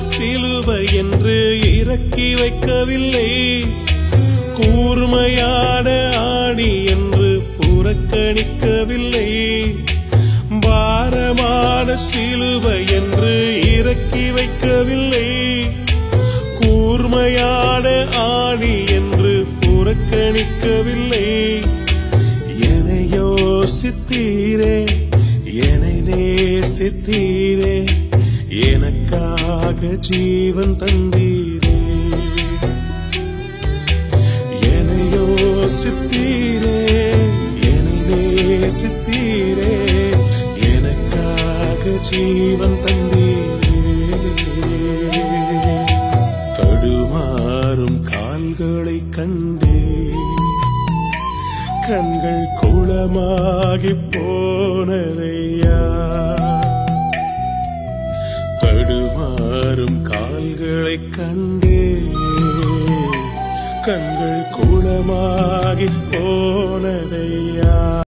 சிலுவை என்று இறக்கி வைக்கவில்லை கூர்மையான ஆணி என்று புறக்கணிக்கவில்லை பாரமான சிலுவை என்று இறக்கி வைக்கவில்லை கூர்மையான ஆணி என்று புறக்கணிக்கவில்லை என்னை யோசித்தீரே என்னை நேசித்தீரே எனக்காக ஜீவன் தந்தீரே என்னை யோசித்தீரே என்னை நேசித்தீரே எனக்காக ஜீவன் தந்தீரே தடுமாறும் கால்களை கண்டே கண்கள் குளமாகி போனதையா தடுமாறும் கால்களை கண்டே கண்கள் குளமாகி போனதையா